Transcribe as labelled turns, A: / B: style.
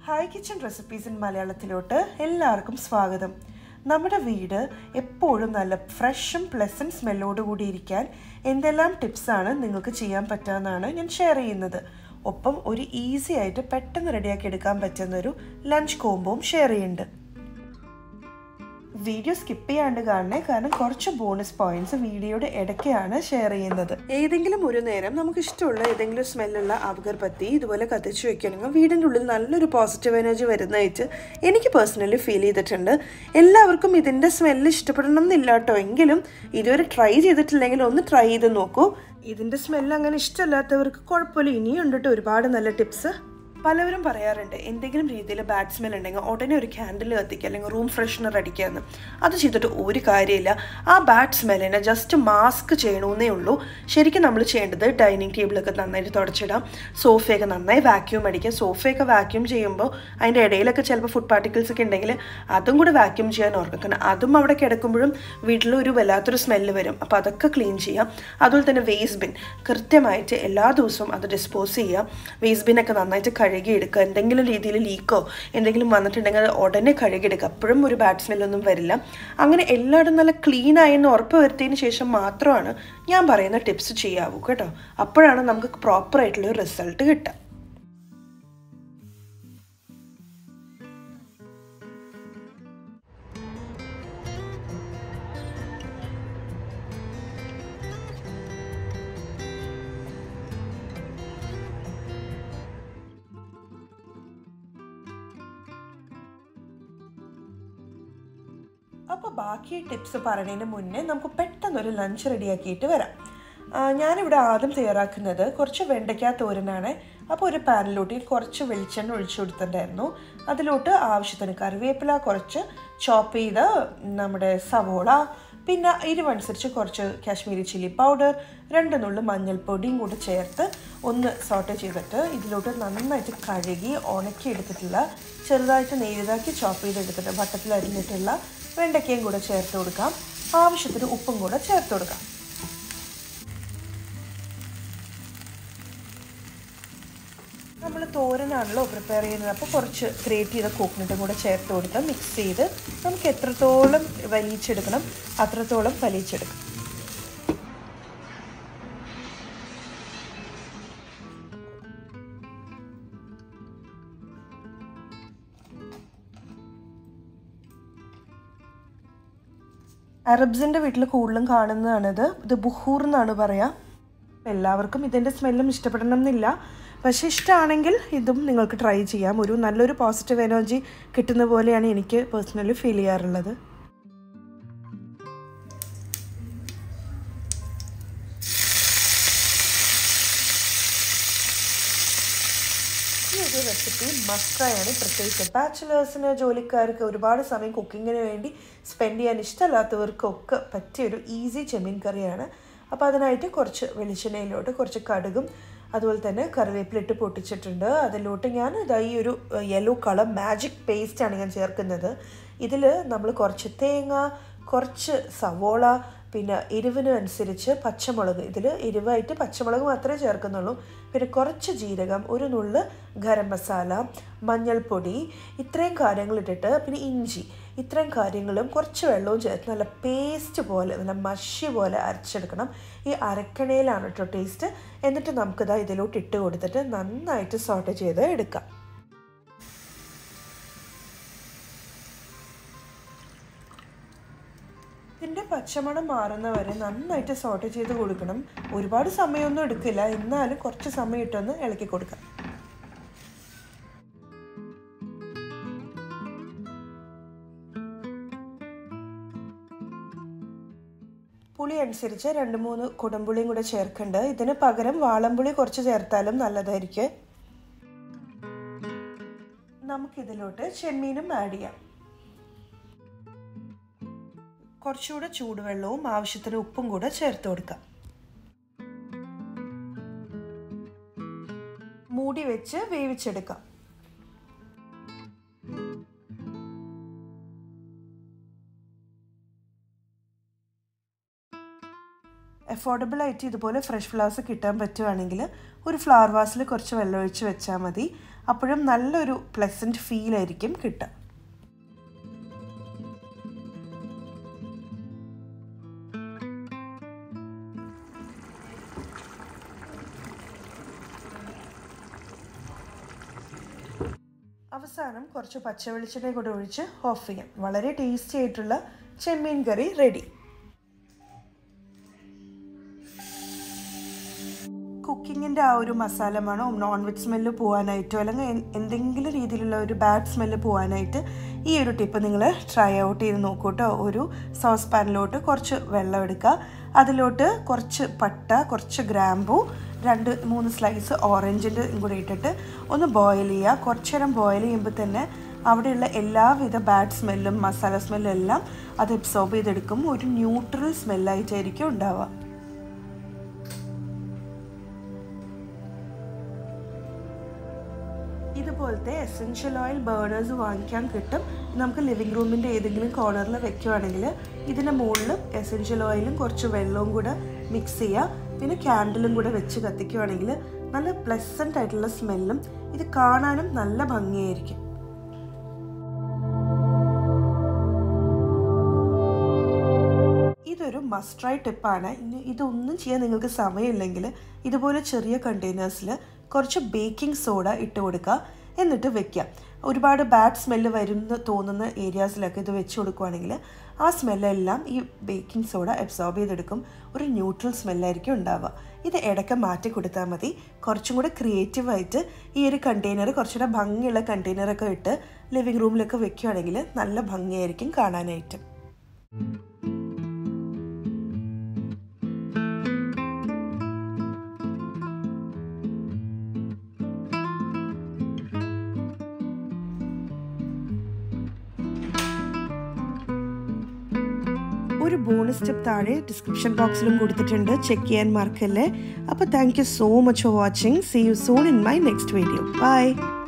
A: hi kitchen recipes in മലയാളത്തിലോട്ട് എല്ലാവർക്കും സ്വാഗതം നമ്മുടെ വീട് എപ്പോഴും നല്ല ഫ്രഷും പ്ലസൻറ്റ് സ്മെല്ലോട് കൂടി ഇരിക്കാൻ എന്തെല്ലാം ടിപ്സാണ് നിങ്ങൾക്ക് ചെയ്യാൻ പറ്റാമെന്നാണ് ഞാൻ ഷെയർ ചെയ്യുന്നത് ഒപ്പം ഒരു ഈസി ആയിട്ട് പെട്ടെന്ന് റെഡിയാക്കി എടുക്കാൻ പറ്റുന്ന ഒരു ലഞ്ച് കോംബോവും ഷെയർ ചെയ്യുന്നുണ്ട് വീഡിയോ സ്കിപ്പ് ചെയ്യാണ്ട് കാണണേ കാരണം കുറച്ച് ബോണസ് പോയിന്റ്സ് വീഡിയോയുടെ ഇടയ്ക്കാണ് ഷെയർ ചെയ്യുന്നത് ഏതെങ്കിലും ഒരു നേരം നമുക്ക് ഇഷ്ടമുള്ള ഏതെങ്കിലും സ്മെല്ലുള്ള അഗർബത്തി ഇതുപോലെ കത്തിച്ച് വെക്കണമെങ്കിൽ വീടിൻ്റെ ഉള്ളിൽ നല്ലൊരു പോസിറ്റീവ് എനർജി വരുന്നതായിട്ട് എനിക്ക് പേഴ്സണലി ഫീൽ ചെയ്തിട്ടുണ്ട് എല്ലാവർക്കും ഇതിൻ്റെ സ്മെല്ല് ഇഷ്ടപ്പെടണം എന്നില്ല കേട്ടോ എങ്കിലും ഇതുവരെ ട്രൈ ചെയ്തിട്ടില്ലെങ്കിൽ ഒന്ന് ട്രൈ ചെയ്ത് നോക്കൂ ഇതിൻ്റെ സ്മെല്ല് അങ്ങനെ ഇഷ്ടമല്ലാത്തവർക്ക് കുഴപ്പമില്ല ഇനിയുണ്ട് കേട്ടോ ഒരുപാട് നല്ല ടിപ്സ് പലവരും പറയാറുണ്ട് എന്തെങ്കിലും രീതിയിൽ ബാഡ് സ്മെൽ ഉണ്ടെങ്കിൽ ഉടനെ ഒരു ക്യാൻഡിൽ കത്തിക്കുക അല്ലെങ്കിൽ റൂം ഫ്രഷ്നർ അടിക്കാമെന്ന് അത് ചെയ്തിട്ട് ഒരു കാര്യമില്ല ആ ബാഡ് സ്മെല്ലിനെ ജസ്റ്റ് മാസ്ക് ചെയ്യണമെന്നേ ഉള്ളൂ ശരിക്കും നമ്മൾ ചെയ്യേണ്ടത് ഡൈനിങ് ടേബിളൊക്കെ നന്നായിട്ട് തുടച്ചിടാം സോഫയൊക്കെ നന്നായി വാക്യൂം അടിക്കുക സോഫയൊക്കെ വാക്യൂം ചെയ്യുമ്പോൾ അതിൻ്റെ ഇടയിലൊക്കെ ചിലപ്പോൾ ഫുഡ് പാർട്ടിക്കിൾസ് ഒക്കെ ഉണ്ടെങ്കിൽ അതും കൂടെ വാക്യൂം ചെയ്യാൻ ഓർക്കുക കാരണം അതും അവിടെ കിടക്കുമ്പോഴും വീട്ടിൽ ഒരു വല്ലാത്തൊരു സ്മെല്ല് വരും അപ്പോൾ അതൊക്കെ ക്ലീൻ ചെയ്യാം അതുപോലെ തന്നെ വേസ്റ്റ് ബിൻ കൃത്യമായിട്ട് എല്ലാ ദിവസവും അത് ഡിസ്പോസ് ചെയ്യുക വേസ്റ്റ് ബിന്നൊക്കെ നന്നായിട്ട് കഴുകിയെടുക്കുക എന്തെങ്കിലും രീതിയിൽ ലീക്കോ എന്തെങ്കിലും വന്നിട്ടുണ്ടെങ്കിൽ അത് ഉടനെ കഴുകിയെടുക്കുക അപ്പോഴും ഒരു ബാഡ് സ്മെല്ലൊന്നും വരില്ല അങ്ങനെ എല്ലായിടും നല്ല ക്ലീൻ ആയെന്ന് ഉറപ്പ് വരുത്തിയതിന് ശേഷം മാത്രമാണ് ഞാൻ പറയുന്ന ടിപ്സ് ചെയ്യാവൂ കേട്ടോ അപ്പോഴാണ് നമുക്ക് പ്രോപ്പറായിട്ടുള്ള ഒരു റിസൾട്ട് കിട്ടുക അപ്പോൾ ബാക്കി ടിപ്സ് പറയുന്നതിന് മുന്നേ നമുക്ക് പെട്ടെന്നൊരു ലഞ്ച് റെഡിയാക്കിയിട്ട് വരാം ഞാനിവിടെ ആദ്യം തയ്യാറാക്കുന്നത് കുറച്ച് വെണ്ടയ്ക്ക തോരനാണ് അപ്പോൾ ഒരു പാനിലോട്ട് കുറച്ച് വെളിച്ചെണ്ണ ഒഴിച്ചു കൊടുത്തിട്ടുണ്ടായിരുന്നു അതിലോട്ട് ആവശ്യത്തിന് കറിവേപ്പില കുറച്ച് ചോപ്പ് ചെയ്ത നമ്മുടെ സവോള പിന്നെ എരിവനുസരിച്ച് കുറച്ച് കാശ്മീരി ചില്ലി പൗഡർ രണ്ട് നുള്ളു മഞ്ഞൾപ്പൊടിയും കൂടി ചേർത്ത് ഒന്ന് സോട്ട് ചെയ്തിട്ട് ഇതിലോട്ട് നന്നായിട്ട് കഴുകി ഉണക്കി എടുത്തിട്ടുള്ള ചെറുതായിട്ട് നെയ്താക്കി ചോപ്പ് ചെയ്തെടുത്തിട്ട് വട്ടത്തിൽ അരിഞ്ഞിട്ടുള്ള വെണ്ടയ്ക്കയും കൂടെ ചേർത്ത് കൊടുക്കാം ആവശ്യത്തിന് ഉപ്പും കൂടെ ചേർത്ത് കൊടുക്കാം നമ്മൾ തോരനാണല്ലോ പ്രിപ്പയർ ചെയ്യുന്നത് അപ്പോൾ കുറച്ച് ഗ്രേറ്റ് ചെയ്ത കോക്കനട്ടും കൂടെ ചേർത്ത് കൊടുത്ത് മിക്സ് ചെയ്ത് നമുക്ക് എത്രത്തോളം വലിച്ചെടുക്കണം അത്രത്തോളം വലിച്ചെടുക്കാം അറബ്സിൻ്റെ വീട്ടിൽ കൂടുതലും കാണുന്നതാണിത് ഇത് ബുഹൂർ എന്നാണ് പറയുക എല്ലാവർക്കും ഇതിൻ്റെ സ്മെല്ലും ഇഷ്ടപ്പെടണം എന്നില്ല പക്ഷേ ഇഷ്ടമാണെങ്കിൽ ഇതും നിങ്ങൾക്ക് ട്രൈ ചെയ്യാം ഒരു നല്ലൊരു പോസിറ്റീവ് എനർജി കിട്ടുന്ന പോലെയാണ് എനിക്ക് പേഴ്സണലി ഫീൽ ചെയ്യാറുള്ളത് ഈ ഒരു റെസിപ്പി മസ്റ്റായാണ് പ്രത്യേകിച്ച് ബാച്ചിലേഴ്സിന് ജോലിക്കാർക്ക് ഒരുപാട് സമയം കുക്കിങ്ങിന് വേണ്ടി സ്പെൻഡ് ചെയ്യാൻ ഇഷ്ടമല്ലാത്തവർക്കൊക്കെ പറ്റിയൊരു ഈസി ചെമ്മീൻ കറിയാണ് അപ്പോൾ അതിനായിട്ട് കുറച്ച് വെളിച്ചെണ്ണയിലോട്ട് കുറച്ച് കടുകും അതുപോലെ തന്നെ കറിവേപ്പിലിട്ട് പൊട്ടിച്ചിട്ടുണ്ട് അതിലോട്ട് ഞാൻ ഇതാ ഈ ഒരു യെല്ലോ കളർ മാജിക് പേസ്റ്റാണ് ഞാൻ ചേർക്കുന്നത് ഇതിൽ നമ്മൾ കുറച്ച് തേങ്ങ കുറച്ച് സവോള പിന്നെ എരിവിന് അനുസരിച്ച് പച്ചമുളക് ഇതിൽ എരിവായിട്ട് പച്ചമുളക് മാത്രമേ ചേർക്കുന്നുള്ളൂ പിന്നെ കുറച്ച് ജീരകം ഒരു നുള്ള് ഗരം മസാല മഞ്ഞൾപ്പൊടി ഇത്രയും കാര്യങ്ങൾ ഇട്ടിട്ട് പിന്നെ ഇഞ്ചി ഇത്രയും കാര്യങ്ങളും കുറച്ച് വെള്ളവും ചേർത്ത് നല്ല പേസ്റ്റ് പോലെ നല്ല മഷി പോലെ അരച്ചെടുക്കണം ഈ അരക്കണയിലാണ് കേട്ടോ ടേസ്റ്റ് എന്നിട്ട് നമുക്കിതാ ഇതിലോട്ട് ഇട്ട് കൊടുത്തിട്ട് നന്നായിട്ട് സോട്ട് ചെയ്ത് എടുക്കാം ഇതിൻ്റെ പച്ചമണം മാറുന്നവരെ നന്നായിട്ട് സോട്ട് ചെയ്ത് കൊടുക്കണം ഒരുപാട് സമയമൊന്നും എടുക്കില്ല എന്നാലും കുറച്ച് സമയം ഇട്ടൊന്ന് ഇളക്കി കൊടുക്കാം പുളി അനുസരിച്ച് രണ്ട് മൂന്ന് കുടംപുളിയും കൂടെ ചേർക്കുന്നുണ്ട് ഇതിന് പകരം വാളംപുളി കുറച്ച് ചേർത്താലും നല്ലതായിരിക്കും നമുക്കിതിലോട്ട് ചെമ്മീനും ആഡ് ചെയ്യാം കുറച്ചുകൂടെ ചൂടുവെള്ളവും ആവശ്യത്തിന് ഉപ്പും കൂടെ ചേർത്ത് കൊടുക്കാം മൂടി വെച്ച് വേവിച്ചെടുക്കാം അഫോർഡബിൾ ആയിട്ട് ഇതുപോലെ ഫ്രഷ് ഫ്ലവേഴ്സ് കിട്ടാൻ പറ്റുവാണെങ്കിൽ ഒരു ഫ്ലവർ വാസിൽ കുറച്ച് വെള്ളം ഒഴിച്ച് വെച്ചാൽ മതി അപ്പോഴും നല്ലൊരു പ്ലസൻറ്റ് ഫീലായിരിക്കും കിട്ടുക അവസാനം കുറച്ച് പച്ച വെളിച്ചെണ്ണ കൂടെ ഒഴിച്ച് ഓഫ് ചെയ്യാം വളരെ ടേസ്റ്റി ആയിട്ടുള്ള ചെമ്മീൻ കറി റെഡി കുക്കിങ്ങിൻ്റെ ആ ഒരു മസാല മണോ നോൺ വെജ് സ്മെല്ല് പോകാനായിട്ടോ അല്ലെങ്കിൽ എൻ- എന്തെങ്കിലും രീതിയിലുള്ള ഒരു ബാഡ് സ്മെല്ല് പോകാനായിട്ട് ഈ ഒരു ടിപ്പ് നിങ്ങൾ ട്രൈ ഔട്ട് ചെയ്ത് നോക്കൂ കേട്ടോ ഒരു സോസ് പാനിലോട്ട് കുറച്ച് വെള്ളം എടുക്കുക അതിലോട്ട് കുറച്ച് പട്ട കുറച്ച് ഗ്രാമ്പു രണ്ട് മൂന്ന് സ്ലൈസ് ഓറഞ്ചിൻ്റെ കൂടെ ഇട്ടിട്ട് ഒന്ന് ബോയിൽ ചെയ്യുക കുറച്ച് നേരം ബോയിൽ ചെയ്യുമ്പോൾ തന്നെ അവിടെയുള്ള എല്ലാവിധ ബാഡ് സ്മെല്ലും മസാല സ്മെല്ലും എല്ലാം അത് അബ്സോർബ് ചെയ്തെടുക്കും ഒരു ന്യൂട്രൽ സ്മെല്ലായിട്ടായിരിക്കും ഉണ്ടാവുക ഇതുപോലത്തെ എസെൻഷ്യൽ ഓയിൽ ബേണേഴ്സ് വാങ്ങിക്കാൻ കിട്ടും നമുക്ക് ലിവിങ് റൂമിൻ്റെ ഏതെങ്കിലും കോർണറിൽ വെക്കുവാണെങ്കിൽ ഇതിൻ്റെ മുകളിൽ എസെൻഷ്യൽ ഓയിലും കുറച്ച് വെള്ളവും കൂടെ മിക്സ് ചെയ്യുക പിന്നെ ക്യാൻഡിലും കൂടെ വെച്ച് കത്തിക്കുവാണെങ്കിൽ നല്ല പ്ലസൻ്റ് ആയിട്ടുള്ള സ്മെല്ലും ഇത് കാണാനും നല്ല ഭംഗിയായിരിക്കും ഇതൊരു മസ്റ്റ് ട്രൈ ടിപ്പാണ് ഇനി ഇതൊന്നും ചെയ്യാൻ നിങ്ങൾക്ക് സമയമില്ലെങ്കിൽ ഇതുപോലെ ചെറിയ കണ്ടെയ്നേഴ്സിൽ കുറച്ച് ബേക്കിംഗ് സോഡ ഇട്ട് കൊടുക്കുക എന്നിട്ട് വെക്കുക ഒരുപാട് ബാഡ് സ്മെല്ല് വരുന്ന തോന്നുന്ന ഏരിയാസിലൊക്കെ ഇത് വെച്ച് കൊടുക്കുവാണെങ്കിൽ ആ സ്മെല്ലെല്ലാം ഈ ബേക്കിംഗ് സോഡ അബ്സോർബ് ചെയ്തെടുക്കും ഒരു ന്യൂട്രൽ സ്മെല്ലായിരിക്കും ഉണ്ടാവുക ഇത് ഇടയ്ക്ക് മാറ്റി കൊടുത്താൽ മതി കുറച്ചും കൂടെ ക്രിയേറ്റീവായിട്ട് ഈ ഒരു കണ്ടെയ്നർ കുറച്ചുകൂടെ ഭംഗിയുള്ള കണ്ടെയ്നറൊക്കെ ഇട്ട് ലിവിങ് റൂമിലൊക്കെ വെക്കുകയാണെങ്കിൽ നല്ല ഭംഗിയായിരിക്കും കാണാനായിട്ട് ഒരു ബോണസ് ടിപ്പ് താഴെ ഡിസ്ക്രിപ്ഷൻ ബോക്സിലും കൊടുത്തിട്ടുണ്ട് ചെക്ക് ചെയ്യാൻ മറക്കല്ലേ അപ്പോൾ thank you so much for watching see you soon in my next video by